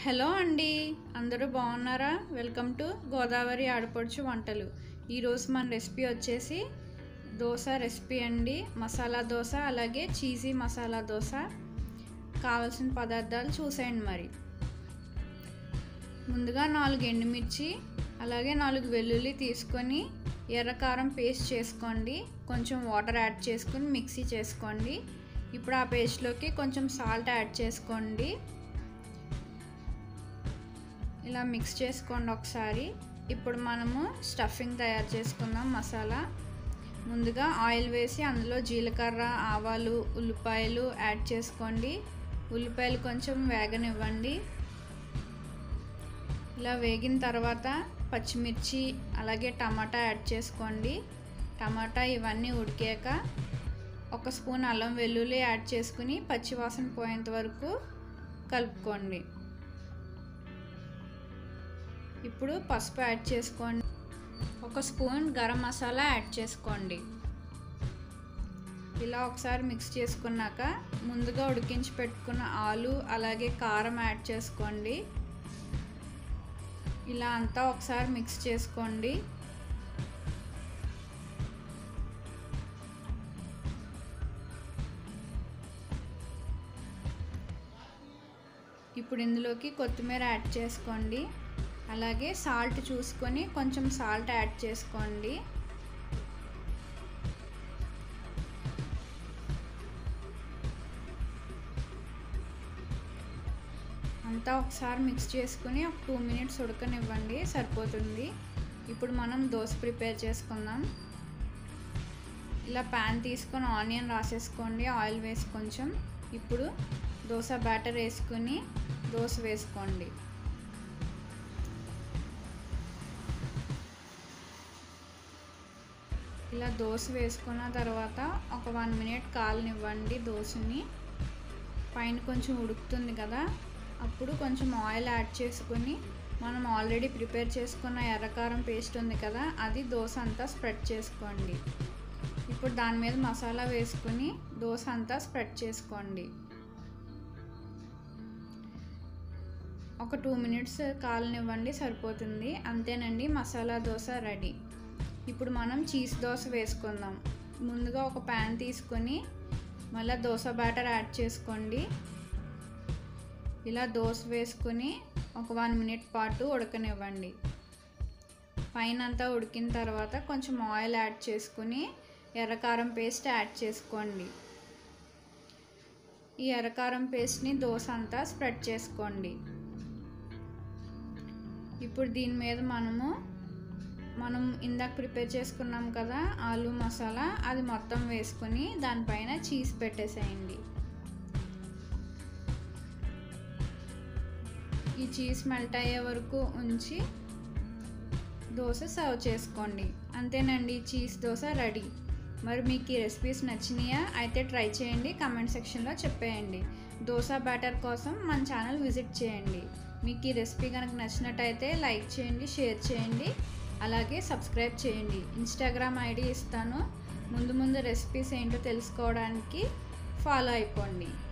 hello అండి అందరూ బాగున్నారా వెల్కమ్ టు గోదావరి ఆడపడుచు వంటలు ఈరోజు మన రెసిపీ వచ్చేసి దోశ రెసిపీ అండి మసాలా దోశ అలాగే చీజీ మసాలా దోశ కావలసిన పదార్థాలు చూసేయండి మరి ముందుగా నాలుగు ఎండుమిర్చి అలాగే నాలుగు వెల్లుల్లి తీసుకొని ఎర్రకారం పేస్ట్ చేసుకోండి కొంచెం వాటర్ యాడ్ చేసుకొని మిక్సీ చేసుకోండి ఇప్పుడు ఆ పేస్ట్లోకి కొంచెం సాల్ట్ యాడ్ చేసుకోండి ఇలా మిక్స్ చేసుకోండి ఒకసారి ఇప్పుడు మనము స్టఫింగ్ తయారు చేసుకుందాం మసాలా ముందుగా ఆయిల్ వేసి అందులో జీలకర్ర ఆవాలు ఉల్లిపాయలు యాడ్ చేసుకోండి ఉల్లిపాయలు కొంచెం వేగనివ్వండి ఇలా వేగిన తర్వాత పచ్చిమిర్చి అలాగే టమాటా యాడ్ చేసుకోండి టమాటా ఇవన్నీ ఉడికాక ఒక స్పూన్ అల్లం వెల్లుల్లి యాడ్ చేసుకుని పచ్చివాసన పోయేంత వరకు కలుపుకోండి ఇప్పుడు పసుపు యాడ్ చేసుకోండి ఒక స్పూన్ గరం మసాలా యాడ్ చేసుకోండి ఇలా ఒకసారి మిక్స్ చేసుకున్నాక ముందుగా ఉడికించి పెట్టుకున్న ఆలు అలాగే కారం యాడ్ చేసుకోండి ఇలా అంతా ఒకసారి మిక్స్ చేసుకోండి ఇప్పుడు ఇందులోకి కొత్తిమీర యాడ్ చేసుకోండి అలాగే సాల్ట్ చూసుకొని కొంచెం సాల్ట్ యాడ్ చేసుకోండి అంతా ఒకసారి మిక్స్ చేసుకుని ఒక టూ మినిట్స్ ఉడకనివ్వండి సరిపోతుంది ఇప్పుడు మనం దోశ ప్రిపేర్ చేసుకుందాం ఇలా ప్యాన్ తీసుకొని ఆనియన్ రాసేసుకోండి ఆయిల్ వేసి కొంచెం ఇప్పుడు దోశ బ్యాటర్ వేసుకుని దోశ వేసుకోండి ఇలా దోశ వేసుకున్న తర్వాత ఒక వన్ మినిట్ కాలనివ్వండి దోశని పైన కొంచెం ఉడుకుతుంది కదా అప్పుడు కొంచెం ఆయిల్ యాడ్ చేసుకుని మనం ఆల్రెడీ ప్రిపేర్ చేసుకున్న ఎర్రకారం పేస్ట్ ఉంది కదా అది దోశ అంతా స్ప్రెడ్ చేసుకోండి ఇప్పుడు దాని మీద మసాలా వేసుకుని దోశ అంతా స్ప్రెడ్ చేసుకోండి ఒక టూ మినిట్స్ కాలనివ్వండి సరిపోతుంది అంతేనండి మసాలా దోశ రెడీ ఇప్పుడు మనం చీజ్ దోశ వేసుకుందాం ముందుగా ఒక ప్యాన్ తీసుకొని మళ్ళీ దోశ బ్యాటర్ యాడ్ చేసుకోండి ఇలా దోశ వేసుకొని ఒక వన్ మినిట్ పాటు ఉడకనివ్వండి పైన అంతా ఉడికిన తర్వాత కొంచెం ఆయిల్ యాడ్ చేసుకుని ఎర్రకారం పేస్ట్ యాడ్ చేసుకోండి ఈ ఎర్రకారం పేస్ట్ని దోశ అంతా స్ప్రెడ్ చేసుకోండి ఇప్పుడు దీని మీద మనము మనం ఇందాక ప్రిపేర్ చేసుకున్నాం కదా ఆలు మసాలా అది మొత్తం వేసుకొని దానిపైన చీజ్ పెట్టేసేయండి ఈ చీజ్ మెల్ట్ అయ్యే వరకు ఉంచి దోశ సర్వ్ చేసుకోండి అంతేనండి చీజ్ దోశ రెడీ మరి మీకు ఈ రెసిపీస్ నచ్చినాయా అయితే ట్రై చేయండి కమెంట్ సెక్షన్లో చెప్పేయండి దోశ బ్యాటర్ కోసం మన ఛానల్ విజిట్ చేయండి మీకు ఈ రెసిపీ కనుక నచ్చినట్టయితే లైక్ చేయండి షేర్ చేయండి అలాగే సబ్స్క్రైబ్ చేయండి ఇన్స్టాగ్రామ్ ఐడి ఇస్తాను ముందు ముందు రెసిపీస్ ఏంటో తెలుసుకోవడానికి ఫాలో అయిపోండి